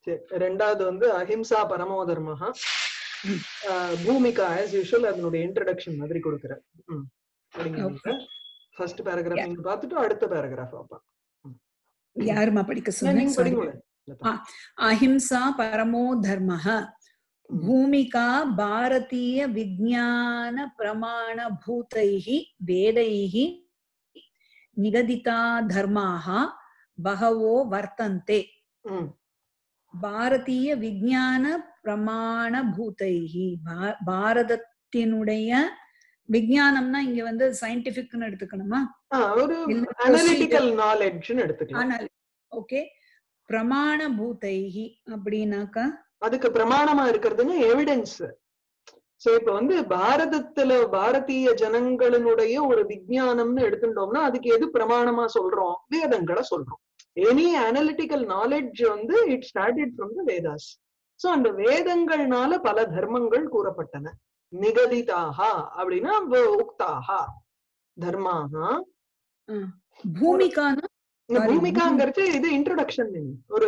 சரி, ரெண்டாவது வந்து அஹிம்சா பரமோ தர்மஹா ம். பூமிகா ஆஸ் யூஷுவல் அதனுடைய இன்ட்ரடக்ஷன் மாதிரி கொடுக்குறேன் Okay. First paragraph Yeah. நீங்க பார்த்துட்டு அடுத்த பேராகிராஃப் பார்ப்போம் யாருமா படிக்க நான் சொன்னேன் நீங்க Sorry. படிங்க अहिंसा परमो धर्मः ம். भूमिका भारतीय विज्ञान प्रमाणभूतैः वेदैः निगदिता धर्माः बहवो वर्तन्ते ம் பாரதிய விஞ்ஞான பிரமாணபூதைஹி பா- பாரதத்தினுடைய விஞ்ஞானம்னா இங்க வந்து சயின்டிபிக்னு எடுத்துக்கணுமா ஆ, ஒரு இல்ல, அனலிட்டிக்கல் நாலேஜ்னு எடுத்துக்கலாம் ஆனால் ஓகே பிரமாணபூதைஹி அப்படின்னாக்கா அதுக்கு பிரமாணமா இருக்கிறதுங்க எவிடன்ஸ் சோ இப்ப வந்து பாரதத்துல பாரதிய ஜனங்களினுடைய ஒரு விஞ்ஞானம்னு எடுத்துட்டோம்னா அதுக்கு எது பிரமாணமா சொல்றோம் வேதங்களை சொல்றோம் எனி அனலிட்டிக்கல் நாலேஜ் வந்து it started from the Vedas so அந்த வேதங்கள்னால பல தர்மங்கள் கூறப்பட்டன நிகதிதாகா அப்படின்னா வ- உக்தாகா தர்மாகா பூமிகானா இந்த Sorry, பூமிகாங்கிறது இது இன்ட்ரோடக்ஷன் ஒரு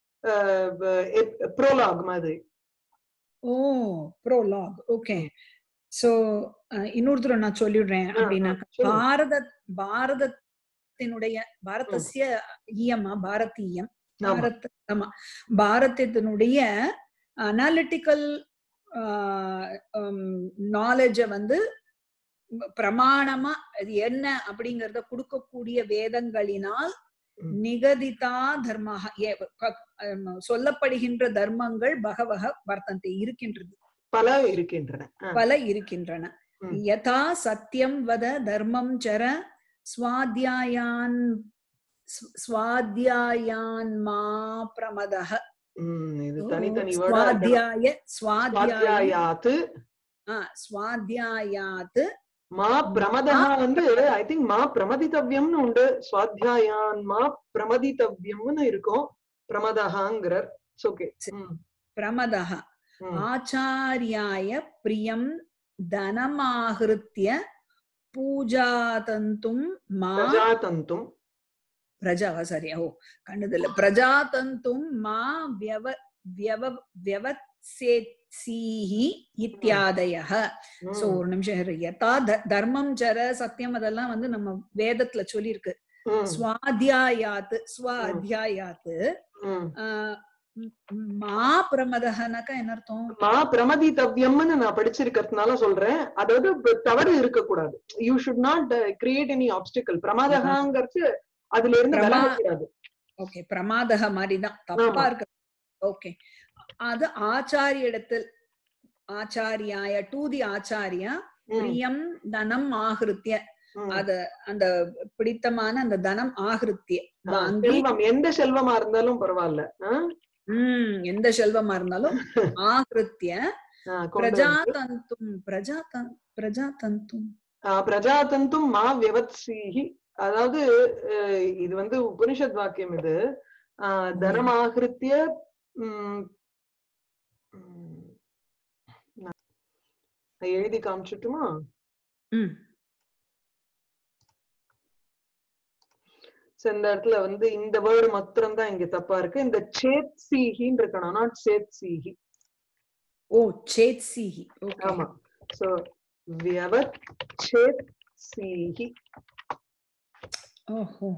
ப்ரோலாக் மாதிரி ஓ ப்ரோலாக் ஓகே சோ இன்னொருத்தர நான் சொல்லிடுறேன் ஆ, அப்படின்னாக்கா சொல்லுங்க. பாரத பாரதத்தினுடைய பாரதசிய இயமா பாரதீயம் ஆமா. பாரத் ஆமா பாரதத்தினுடைய அனாலிட்டிக்கல் நாலேஜ வந்து பிரமாணமா அது என்ன அப்படிங்கறத கொடுக்கக்கூடிய வேதங்களினால் ம். நிகதிதா தர்மாக ஏ- க- ஆம், சொல்லப்படுகின்ற தர்மங்கள் பகவக வர்த்தந்தை இருக்கின்றது பல இருக்கின்றன ஆ, பல இருக்கின்றன ம். யதா சத்தியம் வத தர்மம் சர ஸ்வாத்தியாயான் ஸ்வ- ஸ்வாத்தியாயான் மா பிரமதः ம், இது தனித்தனி word ஆ இருக்கணும். ஸ்வாத்தியாய ஸ்வாத்தியாய சுவாத்தியாயாத்து ஆ, ஸ்வாத்தியாயாத் மா பிரமதா வந்து ஐ திங்க் மா பிரமதித்தவ்யம்னு உண்டு சுவாத்தியாயான் மா பிரமதித்தவ்யம்னு இருக்கும் பிரமதஹாங்கிறார் ஓகே பிரமதः ஆச்சாரியாய பிரியம் தனமாகிருத்திய பூஜாதந்தும் மா பிரஜாதந்தும் பிரஜா சரி ஓ கண்டதில்ல பிரஜாதந்தும் மா வியவ வியவ வியவத்சேத்சீஹி இத்தியாதயः ம், சோ ஒரு நிமிஷம் இரு. யதா த- தர்மம் ஜர சத்தியம் அதெல்லாம் வந்து நம்ம வேதத்துல சொல்லியிருக்கு ம், ஸ்வாத்தியாயாத்து ஸ்வாத்தியாயாத்து ம். ஆஹ் ம், மா பிரமதகனாக்கா என்ன அர்த்தம் மா பிரமதித்தவ்யம்னு நான் படிச்சிருக்கிறதுனால சொல்றேன் அதாவது ப- தவறு இருக்கக்கூடாது you should not create any obstacle பிரமாதகாங்கிறது அதுல இருந்து பிரமா- விலகக்கூடாது ஓகே பிரமாதக மாதிரிதான் தப்பா ஆமா. இருக்கு ஓகே அது ஆச்சாரியடத்தில் ஆச்சாரியாய டு தி ஆச்சாரியா ம், பிரியம் தனம் ஆகிருத்திய ம். அத அந்த பிடித்தமான அந்த தனம் ஆகிருத்திய ஆ, வாங்கி செல்வம் எந்த செல்வமா இருந்தாலும் பரவாயில்ல ஆ? உம் எந்த செல்வமா இருந்தாலும் ஆகிருத்திய ஆ, கொண்டு வந்து- பிரஜாதந்தும் பிரஜாதன் பிரஜாதந்தும் ஆ, பிரஜாதந்தும் மா வியவத்சீஹி அதாவது அஹ், இது வந்து உபனிஷத் வாக்கியம் இது ஆ, தனமாகிருத்திய ம், ம், நான் நான் எழுதி காமிச்சுட்டுமா உம் So, இந்த இடத்துல வந்து இந்த வேர்டு மாத்திரம் தான் இங்க தப்பா இருக்கு இந்த சேத் சீஹின்னு இருக்கணும் நாட் சேத் சீஹி ஓ சேத்சிஹி ஓகே ஆமா சோ வியவத் சேத் சீஹி ஓஹோ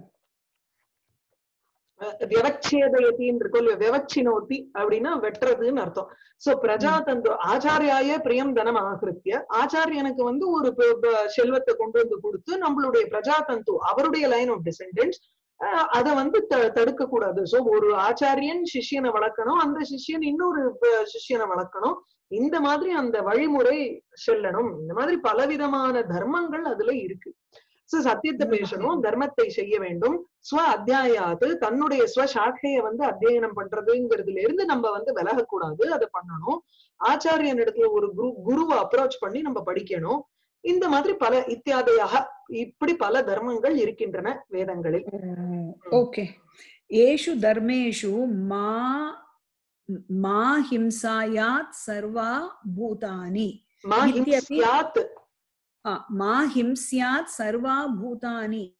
வியவச்சேதயத்தின்னு இருக்கும் இல்லையா வியவச்சினோத்தி அப்படின்னா வெட்டுறதுன்னு அர்த்தம் சோ பிரஜாதந்து ஆச்சாரியாய பிரியம் தனம் ஆகிருத்திய ஆச்சாரியனுக்கு வந்து ஒரு ப- ப- செல்வத்தை கொண்டு வந்து கொடுத்து நம்மளுடைய பிரஜாதந்து அவருடைய லைன் ஆஃப் டிசெண்டன்ஸ் அத வந்து த- தடுக்க கூடாது சோ ஒரு ஆச்சாரியன் சிஷ்யனை வளர்க்கணும் அந்த சிஷ்யன் இன்னொரு ப- சிஷ்யனை வளர்க்கணும் இந்த மாதிரி அந்த வழிமுறை செல்லணும் இந்த மாதிரி பலவிதமான தர்மங்கள் அதுல இருக்கு சோ சத்தியத்தை பேசணும் தர்மத்தை செய்ய வேண்டும் ஸ்வ அத்தியாயாது தன்னுடைய ஸ்வ சாக்கைய வந்து அத்தியனம் பண்றதுங்கிறதுல இருந்து நம்ம வந்து விலகக்கூடாது அதை பண்ணணும் ஆச்சாரியன் இடத்துல ஒரு குரு குருவை அப்ரோச் பண்ணி நம்ம படிக்கணும் இந்த மாதிரி பல இத்தியாதையாக இப்படி பல தர்மங்கள் இருக்கின்றன வேதங்களில் ஓகே ஏஷு தர்மேஷு மா மா ஹிம்சாயாத் சர்வா பூதானி மா இத்யபி- ஹிம்ஸ்யாத் ஆ, மா ஹிம்ஸ்யாத் சர்வா பூதானி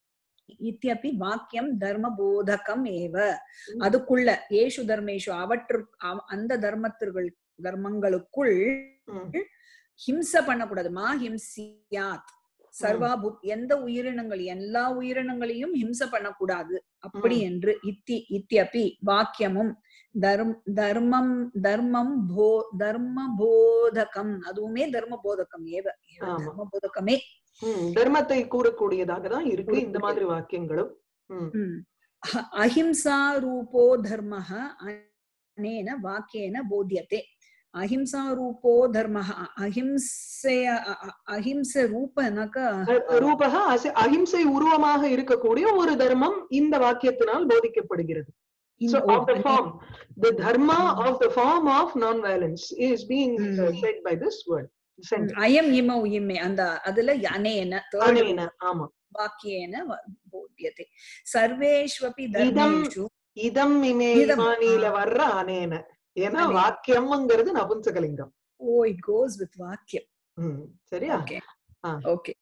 இத்தியப்பி வாக்கியம் தர்மபோதகம் ஏவ அதுக்குள்ள ஏஷு தர்மேஷு அவற்று அவ- அந்த தர்மத்திற்குள் தர்மங்களுக்குள் ம். ஹிம்ச பண்ணக்கூடாது மா ஹிம்சியாத் சர்வாபு எந்த உயிரினங்கள் எல்லா உயிரினங்களையும் ஹிம்ச பண்ணக்கூடாது அப்படி ம். என்று இத்தி இத்தியப்பி வாக்கியமும் தர்ம் தர்மம் தர்மம் போ தர்ம போதகம் அதுவுமே தர்ம போதகம் ஏவ ஏவ ஆமா. தர்ம போதகமே ம், தர்மத்தை கூறக்கூடியதாக தான் இருக்கு இந்த கூறக்கூடியது. மாதிரி வாக்கியங்களும் ம், ம். அஹ- அஹிம்சா ரூபோ தர்மः அனேன வாக்கியேன போத்தியते அஹிம்சா ரூபோ தர்மः அஹிம்சைய அ- அ- அஹிம்ச ரூபனாக்க அ- ரூபக அசி- அஹிம்சை உருவமாக இருக்கக்கூடிய ஒரு தர்மம் இந்த வாக்கியத்தினால் போதிக்கப்படுகிறது So இந்த- ஓ, of the அனே- form, the dharma Mm. of the form of non-violence is being uh, Mm. said by this word. sentence. அயம் இமௌ இம்மே அந்த அதுல அனேன third அனேன, ஆமா வாக்கியேன வ- போத்தியते சர்வேஷ்வபி இதம் தர்மேஷு இதம் இமே இதம், இமானியில ஆ. வர்ற அனேன ஏன்னா அனேன. வாக்கியம்ங்கிறது நபும்சகலிங்கம் ஓ இட் கோஸ் வித் வாக்கியம் ம், சரியா ओके हा. ओके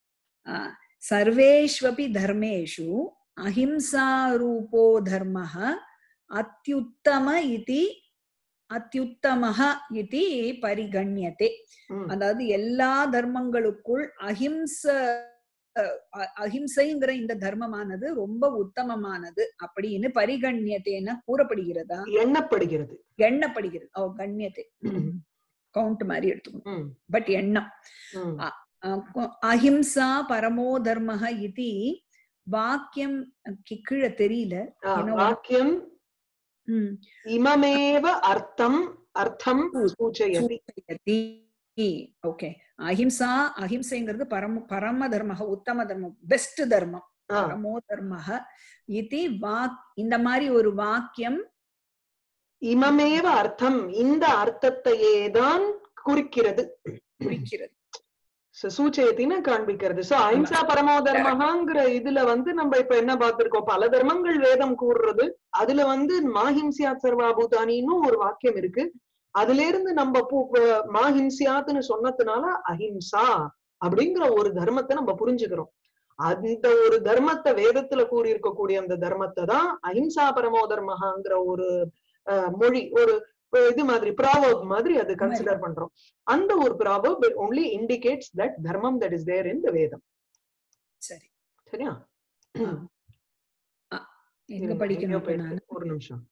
सर्वेष्वपि धर्मेषु अहिंसारूपो धर्मः अत्युत्तम इति அத்தியுத்தமஹ இதி பரிகண்யத்தே ம், அதாவது எல்லா தர்மங்களுக்குள் அஹிம்ச அஹ், அ- அஹிம்சைங்கிற இந்த தர்மமானது ரொம்ப உத்தமமானது அப்படின்னு பரிகண்யத்தேன கூறப்படுகிறதா எண்ணப்படுகிறது எண்ணப்படுகிறது ஓ கண்ணியத்தை ம். கவுண்ட் மாதிரி எடுத்துக்கணும் ம், பட் எண்ணம் ம், அஹிம்சா பரமோ தர்மஹ இதி வாக்கியம் கி- கீழே தெரியல ஆ, you know, வாக்கியம் ம், இமமேவ அர்த்தம் அர்த்தம் சூச்சயதி சூச்சயதி ஓகே அஹிம்சா அஹிம்சைங்கிறது பரம பரம தர்மஹ உத்தம தர்மம் பெஸ்ட் தர்மம் ஆ, பரமோ தர்மஹ இதி வாக் இந்த மாதிரி ஒரு வாக்கியம் இமமேவ அர்த்தம் இந்த அர்த்தத்தையே தான் குறிக்கிறது குறிக்கிறது So, சூச்சயத்தின்னு காண்பிக்கிறது சோ அஹிம்சா பரமோ தர்மஹாங்கிற இதுல வந்து நம்ம இப்ப என்ன பார்த்திருக்கோம் பல தர்மங்கள் வேதம் கூறுறது அதுல வந்து மாஹிம்சியாத் சர்வாபூதானின்னு ஒரு வாக்கியம் இருக்கு அதுல இருந்து நம்ம பூ- ப- மாஹிம்சியாத்னு சொன்னதுனால அஹிம்சா அப்படிங்கிற ஒரு தர்மத்தை நம்ம புரிஞ்சுக்கிறோம் அந்த ஒரு தர்மத்தை வேதத்துல கூறி இருக்கக்கூடிய அந்த தர்மத்தை தான் அஹிம்சா பரமோ தர்மஹாங்கிற ஒரு அஹ், மொழி ஒரு அஹ், இது மாதிரி ப்ராவர்ப் மாதிரி அது கன்சிடர் பண்றோம் அந்த ஒரு proverb only indicates that dharmam that is there in the vedam சரி சரியா ஆ. ஆ, எங்க இருங்க, படிக்கணும் எங்கேயோ இப்ப போயிருக்கு. நானு? ஒரு நிமிஷம்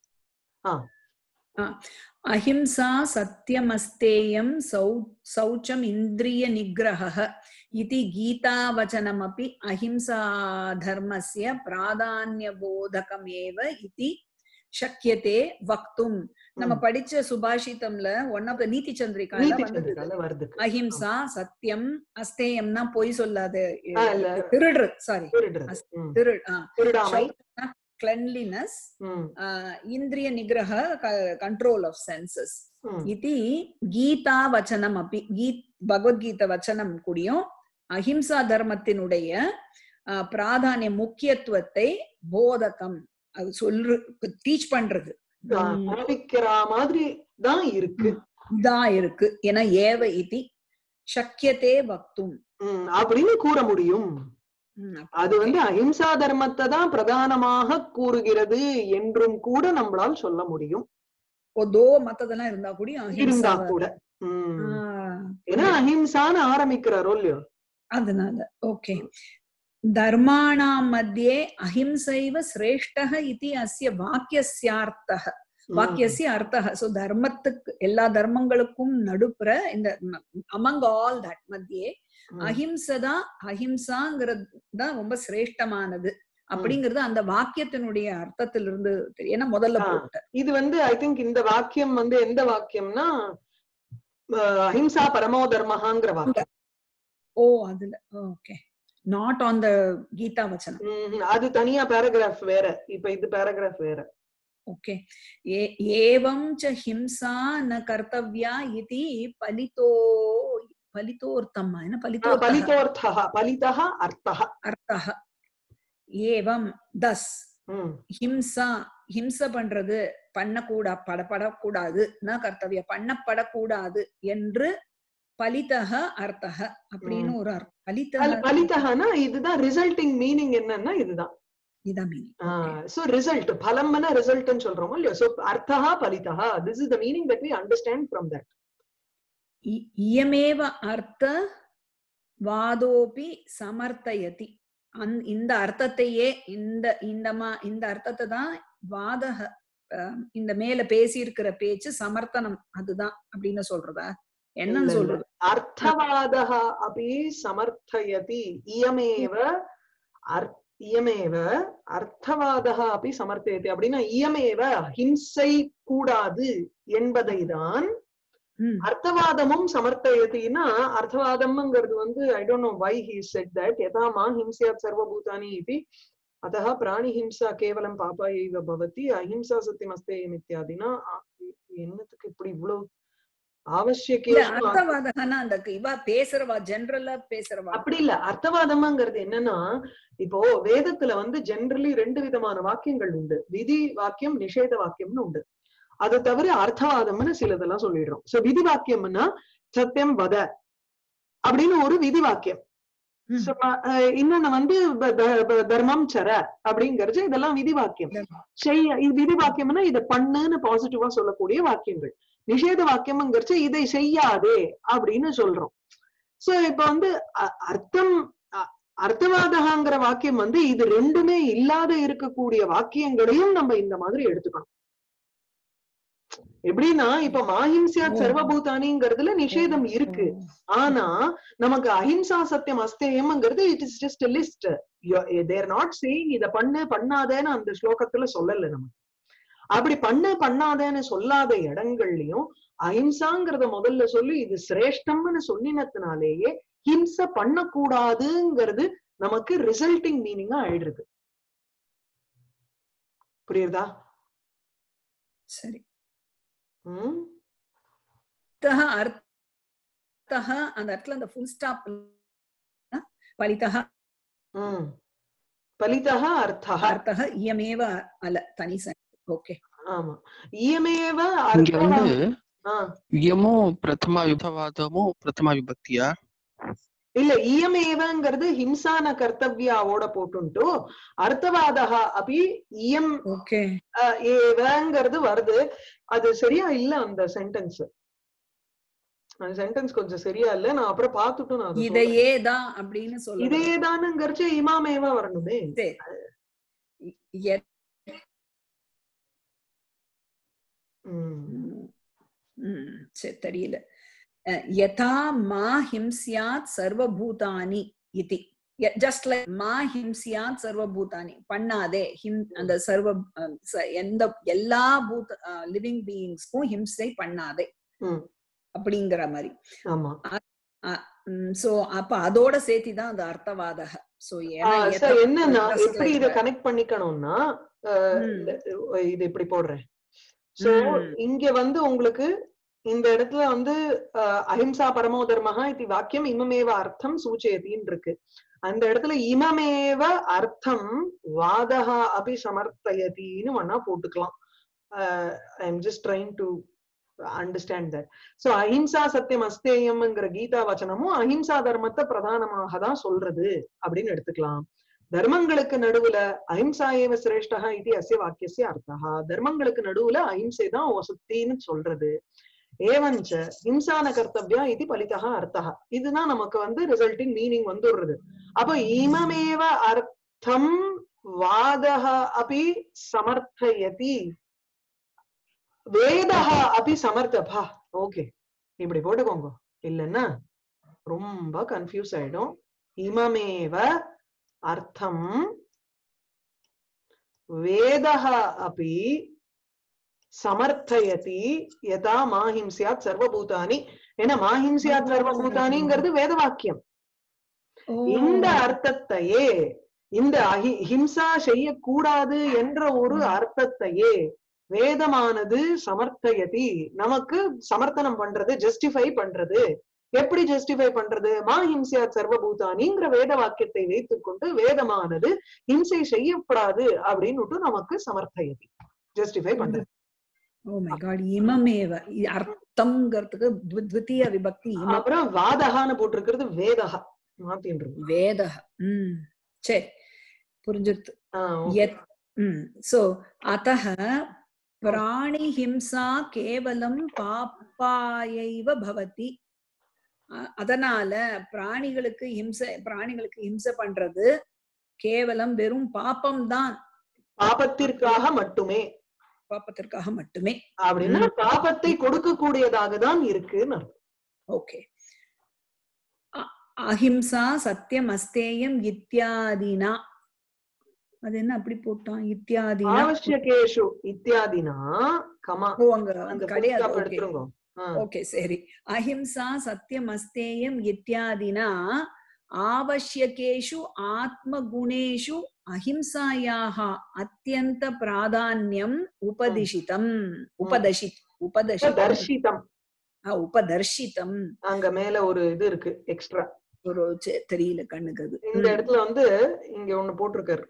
अहिंसा सत्यमस्तेयं सौ शौचम् इन्द्रियनिग्रहः इति गीतावचनमपि अहिंसाधर्मस्य प्राधान्यबोधकमेव इति शक्यते वक्तुम् நம்ம ம். படிச்ச சுபாஷிதம்ல ஒன் ஆஃப் த நீதி சந்திரிகால நீதி வந்தது சந்திரிகால வருது அஹிம்சா சத்தியம் அஸ்தேயம்னா பொய் சொல்லாது ஆ, இல்ல. திருடுறது சாரி திருடுறது. ம். திரு திருடாமை கிளென்லினஸ் ம், இந்திரிய நிகிரக கண்ட்ரோல் ஆஃப் சென்சஸ் ம். இது கீதா வச்சனம் அப்படி கீத் பகவத்கீதை வச்சனம் கூடியும் அஹிம்சா தர்மத்தினுடைய ஆஹ், பிராதானிய முக்கியத்துவத்தை போதகம் அது சொல்று டீச் பண்றது ஆ, உம், போதிக்கிற மாதிரி தான் இருக்கு தான் இருக்கு ஏன்னா ஏவ இதி சக்கியத்தே வக்தும் ம், அப்படின்னு கூற முடியும் உம், அது வந்து அஹிம்சா தர்மத்தை தான் பிரதானமாக கூறுகிறது என்றும் கூட நம்மளால் சொல்ல முடியும் பொதோ மத்ததெல்லாம் இருந்தா கூட இருந்தா அஹிம்சா கூட ம். ஏன்னா அஹிம்சான்னு ஆரம்பிக்கிறாரோ இல்லையோ அதனால ஓகே धर्माणां मध्ये अहिंसैव श्रेष्ठः इति अस्य वाक्यस्यार्थः வாக்கியசிய அர்த்தः சோ தர்மத்துக்கு எல்லா தர்மங்களுக்கும் நடுப்புற இந்த அமங் ஆல் தட் மத்தியே ம். அஹிம்சதா அஹிம்சாங்கிறது தான் ரொம்ப சிரேஷ்டமானது அப்படிங்கிறது அந்த வாக்கியத்தினுடைய அர்த்தத்திலிருந்து தெரியும் ஏன்னா முதல்ல ஆ. போட்ட இது வந்து ஐ திங்க் இந்த வாக்கியம் வந்து எந்த வாக்கியம்னா அஹ், அஹிம்சா பரமோ தர்மஹாங்கிற வாக்கியம் ஓ அதுல okay not on the Gita வச்சனம் ம், அது தனியா பேராகிராஃப் வேற இப்ப இது பேராகிராஃப் வேற ओके ए- एवं च हिंसा न कर्तव्या इति पलितो पलितोर्थम है ना ஆ, पलितोर्थः பலிதோர்த்தா பலிதா அர்த்தः अर्थः एवं दस ம், ஹிம்சா ஹிம்ச பண்றது பண்ணக்கூடா படப்படக்கூடாது ந கர்த்தவிய பண்ணப்படக்கூடாது என்று பலிதக அர்த்தக அப்படின்னு ஒரு அர்த்தம் அது பலிதக பலிதகனா இதுதான் ரிசல்ட்டிங் மீனிங் என்னன்னா இதுதான் இதான் மீனிங் சோ ரிசல்ட் பலம்னா ரிசல்ட்னு சொல்றோமோ இல்லையோ சோ அர்த்தா பலிதா this is the meaning that we understand from that இ- இயமேவ அர்த்த வாதோபி சமர்த்தயதி அந் இந்த அர்த்தத்தையே இந்த இந்த மா இந்த அர்த்தத்தை தான் வாதக அஹ், இந்த மேல பேசி இருக்கிற பேச்சு சமர்த்தனம் அதுதான் அப்படின்னு சொல்றதா என்னன்னு இல்ல, இல்ல. சொல்றது अर्थवादः अपि समर्थयति इयमेव अर्- இயமேவ அர்த்தவாதः अपि சமர்த்தயதி அப்படின்னா இயமேவ ஹிம்சை கூடாது என்பதை தான் ம், அர்த்தவாதமும் சமர்த்தயத்தின்னா அர்த்தவாதம்ங்கிறது வந்து I don't know why he said that யதா மா ஹிம்ஸ்யாத் சர்வபூதானி இது अतः प्राणिहिंसा केवलं पापा एव भवति अहिंसा सत्यमस्तेयम् इत्यादिना அ- என்னத்துக்கு இப்படி இவ்வளவு இல்ல ஆவசியக்கேஷு அர்த்தவாதகன்னா அந்த இவ பேசுறவா ஜெனரலா பேசுறவா அப்படி இல்ல அர்த்தவாதம்ங்கிறது என்னன்னா இப்போ வேதத்துல வந்து ஜெனரலி ரெண்டு விதமான வாக்கியங்கள் உண்டு விதி வாக்கியம் நிஷேத வாக்கியம்னு உண்டு அது தவிர அர்த்தவாதம்னு சிலதெல்லாம் சொல்லிடுறோம் சோ விதி வாக்கியம்னா சத்தியம் வத அப்படின்னு ஒரு விதி வாக்கியம் ம். So, அஹ், இன்னொன்னு வந்து ப- ப- ப- தர்மம் சர அப்படிங்கிறது இதெல்லாம் விதி வாக்கியம் செய்ய இது விதி வாக்கியம்னா இதை பண்ணுன்னு பாசிட்டிவா சொல்லக்கூடிய வாக்கியங்கள் நிஷேத வாக்கியம்ங்கிறச்சு இதை செய்யாதே அப்படின்னு சொல்றோம் சோ இப்ப வந்து அ- அர்த்தம் அ- அர்த்தவாதகாங்கிற வாக்கியம் வந்து இது ரெண்டுமே இல்லாத இருக்கக்கூடிய வாக்கியங்களையும் நம்ம இந்த மாதிரி எடுத்துக்கணும் எப்படின்னா இப்ப மாஹிம்சியா ஓ. சர்வபூதானிங்கிறதுல நிஷேதம் இருக்கு ஆனா நமக்கு அஹிம்சா சத்தியம் அஸ்தேயம்ங்கிறது it is just list they're not saying இத பண்ணு பண்ணாதேன்னு அந்த ஸ்லோகத்துல சொல்லல நமக்கு அப்படி பண்ணு பண்ணாதேன்னு சொல்லாத இடங்கள்லயும் அஹிம்சாங்கிறத முதல்ல சொல்லி இது சிரேஷ்டம்னு சொல்லினத்தினாலேயே ஹிம்சை பண்ணக்கூடாதுங்கிறது நமக்கு ரிசல்ட்டிங் மீனிங்கா ஆயிடுது புரியுதா சரி உம் அர்த்தः அர்த்தः அந்த இடத்துல அந்த ஃபுல் ஸ்டாப் பலிதः உம் பலிதः அர்த்தः அர்த்தः இயமேவ அல தனி ஓகே ஆமா இயமேவ இங்க அர்த்தம் வந்து ஆஹ் இயமோ பிரதமா யுத்தவாதமோ பிரதமா விபக்தியா இல்ல இயமேவங்கிறது ஹிம்சான கர்த்தவியாவோட போட்டுண்டு அர்த்தவாதா அப்படி இயம் ஓகே அஹ், ஏவங்கிறது வருது அது சரியா இல்ல அந்த சென்டென்ஸ் அந்த சென்டென்ஸ் கொஞ்சம் சரியா இல்ல நான் அப்புறம் பார்த்துட்டு நான் அதை சொல்றேன். இதையே தான் அப்படின்னு சொல்ல இதேதானுங்கிறச்சு இமாமேவா வரணுமே எ- உம் ம், சரி தெரியல அஹ், யதா மா ஹிம்சியாத் சர்வபூதானி இதி ஜஸ்ட் லைக் மா ஹிம்சியாத் சர்வபூதானி பண்ணாதே ஹிம் அந்த சர்வ அஹ், ச- எந்த எல்லா பூத லிவிங் பீயிங்ஸ்க்கும் ஹிம்சை பண்ணாதே ம். அப்படிங்கிற மாதிரி ஆமா சோ அப்ப அதோட சேர்த்தி தான் அந்த அர்த்தவாதக சோ ஆஹ் sir, என்னன்னா எப்படி இத கனெக்ட் பண்ணிக்கணும்னா அஹ், ம். இந்த- இது இப்படி போடுறேன் சோ ம். இங்க வந்து உங்களுக்கு இந்த இடத்துல வந்து அஹ், அஹிம்சா பரமோ தர்மஹா இது வாக்கியம் இமமேவ அர்த்தம் சூச்சயத்தின்னு இருக்கு அந்த இடத்துல இமமேவ அர்த்தம் வாதஹா அபி சமர்த்தயத்தின்னு வேணா போட்டுக்கலாம் I am just trying to understand that so அஹிம்சா சத்தியம் அஸ்தேயம்ங்கிற கீதா வச்சனமும் அஹிம்சா தர்மத்தை பிரதானமாக தான் சொல்றது அப்படின்னு எடுத்துக்கலாம் தர்மங்களுக்கு நடுவுல அஹிம்சா ஏவ சிரேஷ்டா இது அஸ்ய வாக்கியசிய அர்த்தா தர்மங்களுக்கு நடுவுல அஹிம்சை தான் வசத்தின்னு சொல்றது ஏவஞ்ச ஹிம்சான கர்த்தவ்யா இது பலிதா அர்த்தா இதுதான் நமக்கு வந்து ரிசல்ட்டிங் மீனிங் வந்துடுறது அப்ப இமமேவ அர்த்தம் வாதஹ அபி சமர்த்தயதி வேதஹ அபி சமர்த்தபா ஓகே இப்படி போட்டுக்கோங்க இல்லைன்னா ரொம்ப கன்ஃபியூஸ் ஆயிடும் இமமேவ அர்த்தம் வேதः अपि சமர்த்தயதி யதா மாஹிம்சியாத் சர்வபூதானி ஏன்னா மாஹிம்சியாத் சர்வபூதானிங்கிறது வேத வாக்கியம் இந்த அர்த்தத்தையே இந்த அஹி ஹிம்சா செய்யக்கூடாது என்ற ஒரு அர்த்தத்தையே வேதமானது சமர்த்தயதி நமக்கு சமர்த்தனம் பண்றது ஜஸ்டிஃபை பண்றது எப்படி ஜஸ்டிஃபை பண்றது மா ஹிம்சியாத் சர்வபூதானிங்கிற வேத வாக்கியத்தை வைத்துக்கொண்டு வேதமானது ஹிம்சை செய்யப்படாது அப்படின்னு நமக்கு சமர்த்தயதி ஜஸ்டிஃபை பண்றது ஓ மை காட் இமமேவ இ- அர்த்தம்ங்கிறதுக்கு த்வி- த்விதீய விபக்தி இமம் அப்புறம் வாதகான்னு போட்டிருக்கிறது வேதகா மாத்தின்றது வேதக ம் சரி புரிஞ்சிருது ஆ, okay. यत् सो अतः प्राणिहिंसा केवलं पापायैव भवति அ- அதனால பிராணிகளுக்கு ஹிம்சை பிராணிகளுக்கு ஹிம்சை பண்றது கேவலம் வெறும் பாப்பம் தான் பாபத்திற்காக மட்டுமே பாப்பத்திற்காக மட்டுமே அப்படின்னா பாபத்தை கொடுக்கக்கூடியதாக தான் இருக்குன்னு அர்த்தம். ஓகே அஹிம்சா சத்தியம் அஸ்தேயம் இத்தியாதினா அது என்ன அப்படி போட்டான் இத்தியாதினா ஆவசியகேஷு இத்தியாதினா கமா ஓ அங்க அந்த அங்க கிடையாது புதுசாக okay. எடுத்துருங்க ஆ, ஓகே சரி அஹிம்சா சத்தியம் அஸ்தேயம் இத்தியாதினா आवश्यकेषु आत्मगुणेषु अहिंसायाः अत्यन्त प्राधान्यम् उपदिशितम् उपदशि उपदशितम् தர்ஷிதம் ஆ, உபதர்ஷிதம் அங்க மேல ஒரு இது இருக்கு எக்ஸ்ட்ரா ஒரு செ- தெரியல கண்ணுக்கு அது இந்த இடத்துல வந்து இங்க ஒண்ணு போட்டிருக்காரு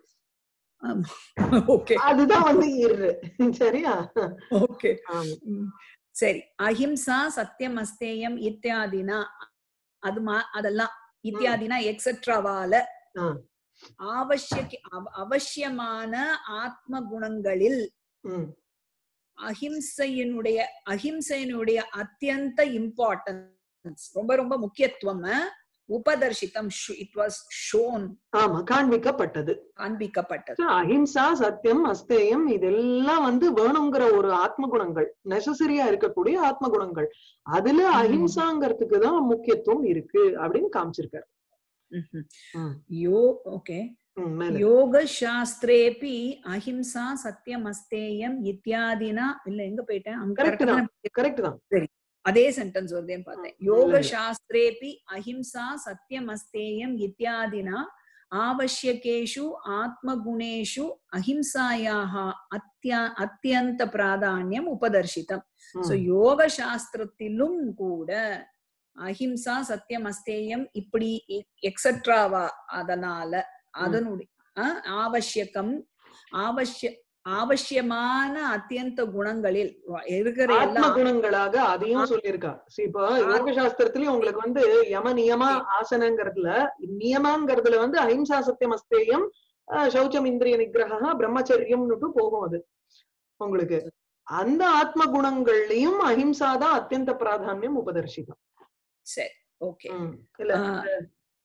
ஓகே அதுதான் வந்து இரு சரியா ஓகே ஆமா. சரி அஹிம்சா சத்தியம் அஸ்தேயம் இத்தியாதினா அது மா அதெல்லாம் இத்தியாதினா எக்ஸெட்ராவால ஆ. அவசிய அவசியமான ஆத்ம குணங்களில் ம், அஹிம்சையினுடைய அஹிம்சையினுடைய அத்தியந்த இம்பார்ட்டன்ஸ் ரொம்ப ரொம்ப முக்கியத்துவம் உபதர்ஷிதம் இட் வாஸ் ஷோன் ஆமா காண்பிக்கப்பட்டது காண்பிக்கப்பட்டது So, அஹிம்சா சத்தியம் அஸ்தேயம் இதெல்லாம் வந்து வேணுங்கிற ஒரு ஆத்ம குணங்கள் நெசசரியா இருக்கக்கூடிய ஆத்ம குணங்கள் அதுல ம். அஹிம்சாங்கிறதுக்கு தான் முக்கியத்துவம் இருக்கு அப்படின்னு காமிச்சிருக்காரு ம்ஹும். ம். யோ ஓகே ம், மேல யோகசாஸ்திரேபி அஹிம்சா சத்தியம் அஸ்தேயம் இத்தியாதினா இல்ல எங்க போயிட்டேன் அங்க Correct correct தான். தானே? கரெக்ட் தான் அதே சென்டென்ஸ் வருதேன்னு பார்த்தேன் ம், யோக நல்லது. சாஸ்திரேபி அஹிம்சா சத்தியம் அஸ்தேயம் இத்தியாதினா आवश्यकेषु आत्मगुणेषु अहिंसायाः अत्या அத்தியந்த பிராதானியம் உபதர்ஷிதம் சோ ம், யோக சாஸ்திரத்திலும் கூட அஹிம்சா சத்தியம் அஸ்தேயம் இப்படி எக்ஸெட்ராவா அதனால அதனுடைய அஹ், ஆவசியகம் ஆவசிய ஆவசியமான அத்தியந்த குணங்களில் இருக்கிற ஆத்ம எல்லா குணங்களாக அதையும் சொல்லியிருக்கா See, இப்போ யோக சாஸ்திரத்திலயும் உங்களுக்கு வந்து யம நியம ஆசனங்கிறதுல நியமங்கிறதுல வந்து அஹிம்சா சத்தியம் அஸ்தேயம் அஹ், சௌச்சம் இந்திரிய நிகிரகா பிரம்மச்சரியம்னுட்டு போகும் அது உங்களுக்கு அந்த ஆத்ம குணங்கள்லயும் அஹிம்சா தான் அத்தியந்த பிராதானியம் உபதர்ஷிதம் சரி ஓகே ம். இல்ல ஆஹ்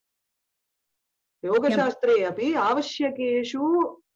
योगशास्त्रे अपि आवश्यकेषु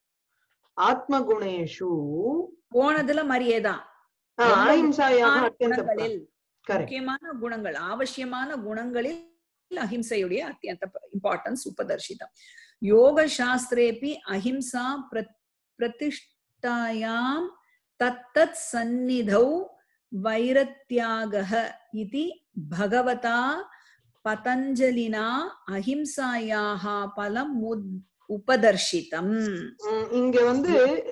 आत्मगुणेषु போனதுல மரியேதான் ஆ, ரொம்ப அஹிம்சாயாக முக்கியமான அத்தியந்த குணங்களில் கரெக்ட் முக்கியமான குணங்கள் அவசியமான குணங்களில் அஹிம்சையுடைய அத்தியந்த இம்பார்ட்டன்ஸ் உபதர்ஷிதம் யோக சாஸ்திரேபி அஹிம்சா பிர- பிரதிஷ்டாயாம் தத்தத் சந்நிதௌ வைரத்யாகः இதி பகவதா பதஞ்சலினா அஹிம்சாயாः பலம் உத்- உபதர்ஷிதம் உம் இங்க வந்து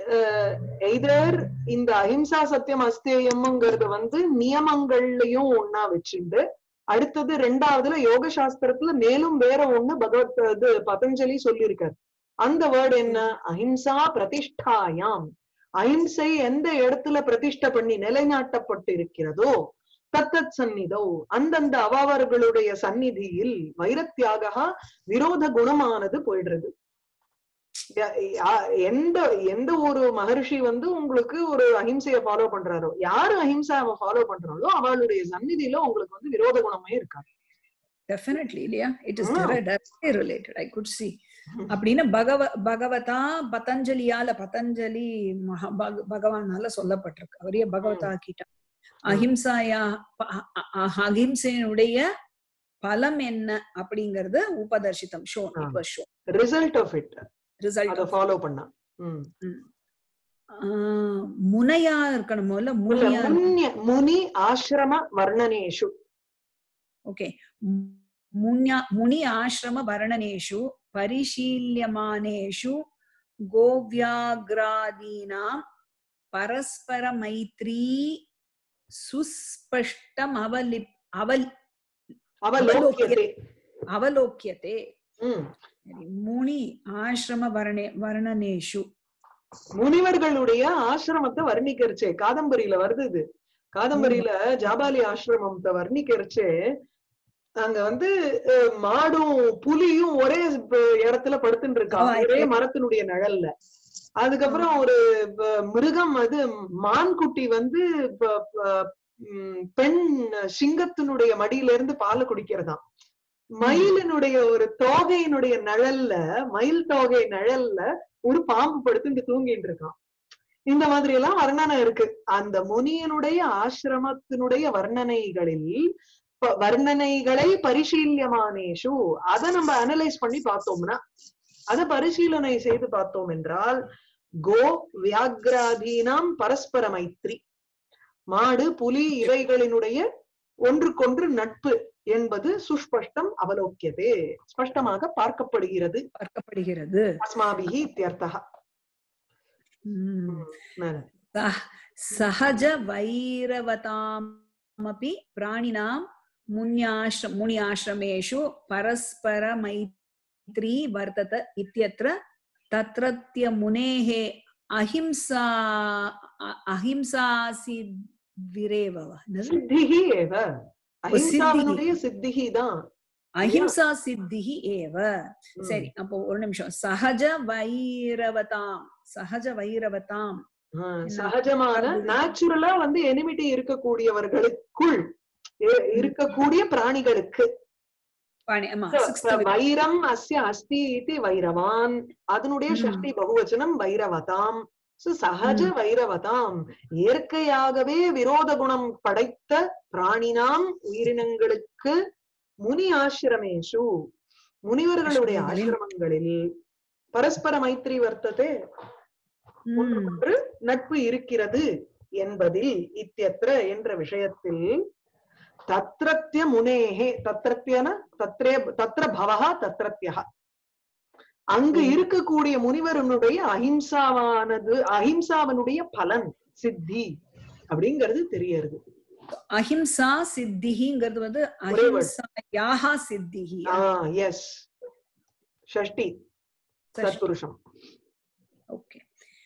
எய்தர் இந்த அஹிம்சா சத்தியம் அஸ்தேயம்ங்கிறத வந்து நியமங்கள்லயும் ஒன்னா வச்சுண்டு அடுத்தது ரெண்டாவதுல யோக சாஸ்திரத்துல மேலும் வேற ஒண்ணு பகவத் இது பதஞ்சலி சொல்லியிருக்காரு அந்த வேர்டு என்ன அஹிம்சா பிரதிஷ்டாயாம் அஹிம்சை எந்த இடத்துல பிரதிஷ்டை பண்ணி நிலைநாட்டப்பட்டு இருக்கிறதோ தத்தத் சந்நிதோ அந்தந்த அவாவர்களுடைய சந்நிதியில் வைரத்தியாக விரோத குணமானது போயிடுறது ய- யா- எந்த எந்த ஒரு மகர்ஷி வந்து உங்களுக்கு ஒரு அஹிம்சைய ஃபாலோ பண்றாரோ யாரு அஹிம்சாவை ஃபாலோ பண்றாளோ அவளுடைய சந்நிதியில உங்களுக்கு வந்து விரோத குணமே இருக்காது டெஃபினெட்லி இல்லையா it is ah. Directly related I could see அப்படின்னு பகவ பகவதா பதஞ்சலியால பதஞ்சலி மகா பக- பகவானால சொல்லப்பட்டிருக்கு அவரையே பகவதா ஆக்கிட்டான் அஹிம்சாயா ப- அ- அ- அஹிம்சையினுடைய பலம் என்ன அப்படிங்கறது உபதர்ஷிதம் show ah. It was show result of it result அத ஃபாலோ பண்ணா ம். முனையா இருக்கணுமோ இல்ல இல்ல, முனியா முன்ய முனி ஆசிரம வர்ணனேஷு ஓகே முன்யா முனி ஆசிரம வர்ணனேஷு பரிశீல்யமானேஷு கோவ்யாகிராதீனாம் பரஸ்பர மைத்ரீ சுஸ்பஷ்டம் அவலிப் அவல் அவலோக்கியதே அவலோக்கியதே ம். சரி, முனி ஆசிரம வர்ணே வர்ணனேஷு முனிவர்களுடைய ஆசிரமத்தை வர்ணிக்கிறச்சே காதம்பரியில வருது இது காதம்பரியில ஜாபாலி ஆசிரமத்தை வர்ணிக்கிறச்சே அங்க வந்து அஹ், மாடும் புலியும் ஒரே ப- இடத்துல படுத்துட்டு இருக்கா ஆமா, ஒரே இப்ப- மரத்தினுடைய நிழல்ல அதுக்கப்புறம் ஒரு ப- மிருகம் அது மான்குட்டி வந்து ப- ப- ம், பெண் சிங்கத்தினுடைய மடியில இருந்து பால் குடிக்கிறதாம் மயிலினுடைய ஒரு தோகையினுடைய நிழல்ல மயில் தோகை நிழல்ல ஒரு பாம்பு படுத்துட்டு தூங்கிட்டு இருக்கான் இந்த மாதிரி எல்லாம் வர்ணனை இருக்கு அந்த முனியனுடைய ஆசிரமத்தினுடைய வர்ணனைகளில் ப- வர்ணனைகளை பரிசீல்யமானேஷு அதை நம்ம அனலைஸ் பண்ணி பார்த்தோம்னா அதை பரிசீலனை செய்து பார்த்தோம் என்றால் கோ வியாக்ராதீனாம் பரஸ்பர மைத்ரி மாடு புலி இவைகளினுடைய ஒன்றுக்கொன்று நட்பு என்பது சுஸ்பஷ்டம் அவலோக்கியதே ஸ்பஷ்டமாக பார்க்கப்படுகிறது பார்க்கப்படுகிறது அஸ்மாபிஹி இத்தியர்த்தः ம். மேல. सह- सहज वैरवतामपि प्राणिनां मुन्याश्र मुनियाश्रमेषु परस्परमैत्री वर्तत इत्यत्र तत्रत्य मुनेः अहिंसा अ- अहिंसासिद्धिरेव वा? என்னது? சித்திஹி ஏவ அஹிம்சாவினுடைய சித்திஹி தான் அஹிம்சா சித்திஹி ஏவ ம். சரி அப்போ ஒரு நிமிஷம் சகஜ வைரவதாம் சகஜ வைரவதாம் ஆ, சகஜமான நேச்சுரலா வந்து எனிமிட்டி இருக்கக்கூடியவர்களுக்குள் இ- இருக்கக்கூடிய பிராணிகளுக்கு பாணி ஆமா So, sixth இப்ப வி- வைரம் அஸ்ய அஸ்தி இது வைரவான் அதனுடைய ம். ஷஷ்டி பகுவச்சனம் வைரவதாம் So, சகஜ வைரவதாம் இயற்கையாகவே விரோத குணம் படைத்த பிராணினாம் உயிரினங்களுக்கு முனி ஆசிரமேஷு முனிவர்களுடைய ஆசிரமங்களில். ஆசிரமங்களில் பரஸ்பர மைத்ரி வர்த்ததே ம். ஒன்றுக்கொன்று நட்பு இருக்கிறது என்பதில் இத்தியத்திர என்ற விஷயத்தில் தத்ரத்ய முனேகே தத்ரத்யன தத்ரே தத்ர பவஹா தத்ரத்யஹ அங்கு ம். இருக்கக்கூடிய முனிவரனுடைய அஹிம்சாவானது அஹிம்சாவனுடைய பலன் சித்தி அப்படிங்கிறது தெரியறது அஹிம்சா சித்திஹிங்கிறது வந்து ஒரே word. அஹிம்சா யாஹா சித்திஹி ஆஹ் எஸ் ஷஷ்டி தத்புருஷம் ஓகே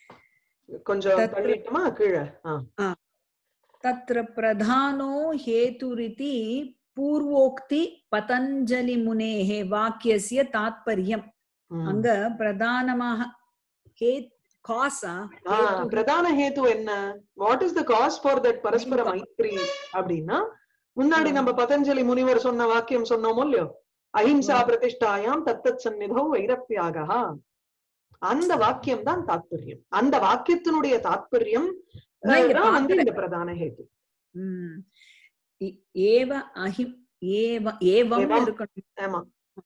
கொஞ்சம் தத்ர- தள்ளிட்டுமா கீழே ஆஹ் तत्र प्रधानो हेतुरिति पूर्वोक्ति पतञ्जलि मुनेः वाक्यस्य तात्पर्यम् ம். அங்க பிரதானமாக ஹே காசா ஆஹ் பிரதான ஹேத்து என்ன what is the cause for that பரஸ்பர மைத்ரி அப்படின்னா முன்னாடி ஆ. நம்ம பதஞ்சலி முனிவர் சொன்ன வாக்கியம் சொன்னோமோ இல்லையோ அஹிம்சா ம். பிரதிஷ்டாயாம் தத்தத் சந்நிதோ வைரப்பியாகா அந்த வாக்கியம் தான் தாத்பரியம் அந்த வாக்கியத்தினுடைய தாத்பரியம் நான் இங்க தான் வந்து பார்க்கல. இந்த பிரதான ஹேத்து ம். இ- ஏவ அஹிம் ஏவ ஏவம் ஏவம். இருக்கணும் ஆமா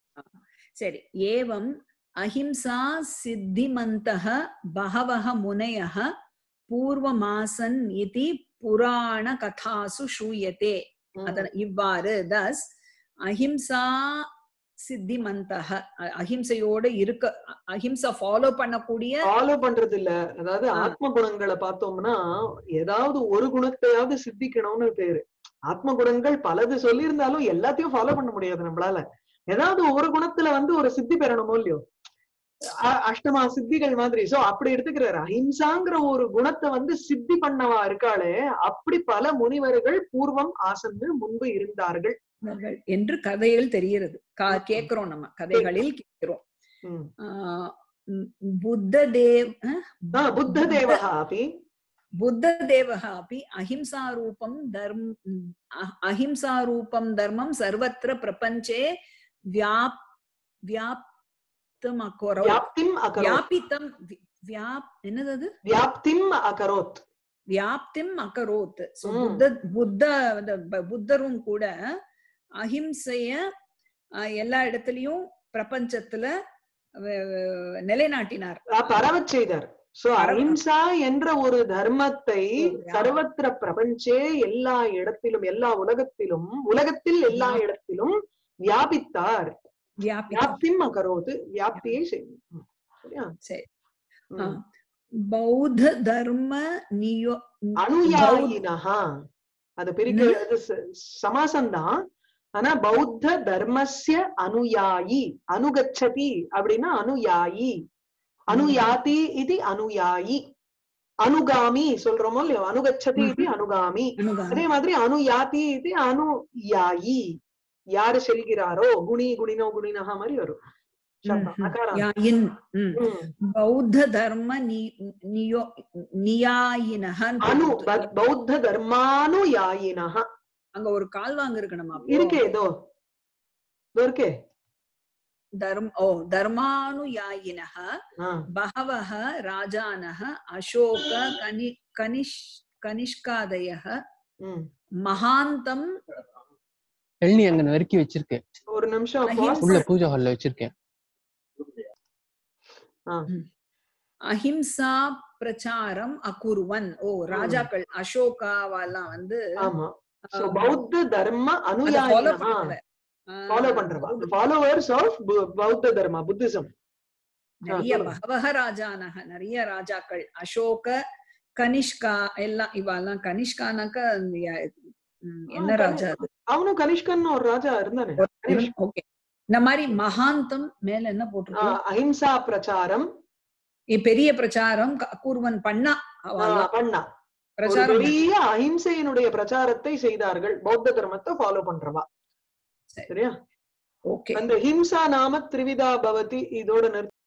சரி ஏவம் அஹிம்சா சித்திமந்தः பகவः முனயः பூர்வமாசன் இதி புராண கதாசு சூயத்தே ம். அதன் இவ்வாறு தஸ் அஹிம்சா சித்திமந்தக அ- அஹிம்சையோட இருக்க அ- அஹிம்சா ஃபாலோ பண்ணக்கூடிய ஃபாலோ பண்றது இல்ல அதாவது ஆ. ஆத்ம குணங்களை பார்த்தோம்னா ஏதாவது ஒரு குணத்தையாவது சித்திக்கணும்னு பேரு ஆத்ம குணங்கள் பலது சொல்லியிருந்தாலும் எல்லாத்தையும் ஃபாலோ பண்ண முடியாது நம்மளால ஏதாவது ஒரு குணத்துல வந்து ஒரு சித்தி பெறணுமோ இல்லையோ அ- அஷ்டமா சித்திகள் மாதிரி சோ அப்படி எடுத்துக்கிறாரு அஹிம்சாங்கிற ஒரு குணத்தை வந்து சித்தி பண்ணவா இருக்காளே அப்படி பல முனிவர்கள் பூர்வம் ஆசன்னு முன்பு இருந்தார்கள் நபர்கள் என்று கதையில் தெரிகிறது கா- கேக்குறோம் நம்ம கதைகளில் கேட்கிறோம் ம். ஆஹ் உம் புத்த தேவ் அஹ்? ஆ, புத்த தேவகா அப்படி बुद्ध देवः अपि अहिंसारूपं धर्म अ- अहिंसारूपं धर्मं सर्वत्र प्रपञ्चे व्याप् व्याप्तमकरोत् வியாப்திம் அகரோத் व्यापितं वि- व्याप् என்னது அது வியாப்திம் அகரோத் வியாப்திம் அகரோத் So, ம். புத்த புத்த அந்த ப- புத்தரும் கூட அஹிம்சைய அஹ், எல்லா இடத்துலயும் பிரபஞ்சத்துல வ- வ- நிலைநாட்டினார் அஹ் பரவச் செய்தார் சோ பரவ- அஹிம்சா என்ற ஒரு தர்மத்தை ஓ, யா. சர்வத்திர பிரபஞ்சே எல்லா இடத்திலும் எல்லா உலகத்திலும் உலகத்தில் எல்லா யா. இடத்திலும் வியாபித்தார் வியாபித்தம் வியாப்திம் அகரோது வியாப்தியை செய்யும் ம். சரியா சரி ம். ஆ. பௌத்த தர்ம நியோ அனுயாயினஹா அது பிரிக்கிறது ச- சமாசம்தான் ஆனா பௌத்த தர்மஸ்ய அனுயாயி அனுகச்சதி அப்படின்னா அனுயாயி அனுயாதி இது அனுயாயி அனுகாமி சொல்றோமோ இல்லையோ அனுகச்சதி இது அனுகாமி அனுகாமி அதே மாதிரி அனுயாதி இது அனுயாயி யாரு செல்கிறாரோ குணி குணினோ குணினஹா மாதிரி வரும் சப்தம் ம், அகாரம் யாயின் ம். ம். பௌத்த தர்ம நி- நியோ நியாயினஹன்னு அனு போட்டுருக்கு. ப- பௌத்த தர்மானு யாயினஹ அங்க ஒரு கால்வாங்க இருக்கணுமா அப்போ? இருக்கே ஏதோ இதோ இருக்கே தர்ம ஓ தர்மானுயாயினः ஆ, बहवः राजानः अशोक कनि कनिष् कनिष्कादयः ம். महान्तम् எள்ளி அங்க நறுக்கி வச்சிருக்கேன் ஒரு நிமிஷம் அஹிம்சை. pause. உள்ள பூஜா ஹால்ல வச்சிருக்கேன் அஹிம்சா பிரச்சாரம் அகுர்வன் ஓ ராஜாக்கள் அசோகாவெல்லாம் வந்து ஆமா So, பௌத்த தர்ம ஃபாலோ அனுயாயினஹா பண்றவ ஃபாலோ பண்றவா ஃபாலோவர்ஸ் ஆஃப் பௌத்த தர்மா புத்திசம் நிறைய சொல்லுங்க. பகவக ராஜானக நிறைய ராஜாக்கள் அசோக கனிஷ்கா எல்லாம் இவெல்லாம் கனிஷ்கானாக்க அந்த ய- ம், என்ன ஆ, ராஜா அது அவனும் கனிஷ்கன் ஒரு ராஜா இருந்தானே கனிஷ். ஓகே இந்த மாதிரி மகாந்தம் மேல என்ன ஆ, போட்டிருக்கு அஹிம்சா பிரச்சாரம் இ- பெரிய பிரச்சாரம் க- கூர்வன் பண்ணா ஆ, அவெல்லாம் பண்ணா ஒரு பிரச்சாரம் பெரிய அஹிம்சையினுடைய பிரச்சாரத்தை செய்தார்கள் பௌத்த தர்மத்தை ஃபாலோ பண்றவா சரி. சரியா ஓகே அந்த ஹிம்சா நாம திரிவிதா பவதி இதோட நிறுத்தி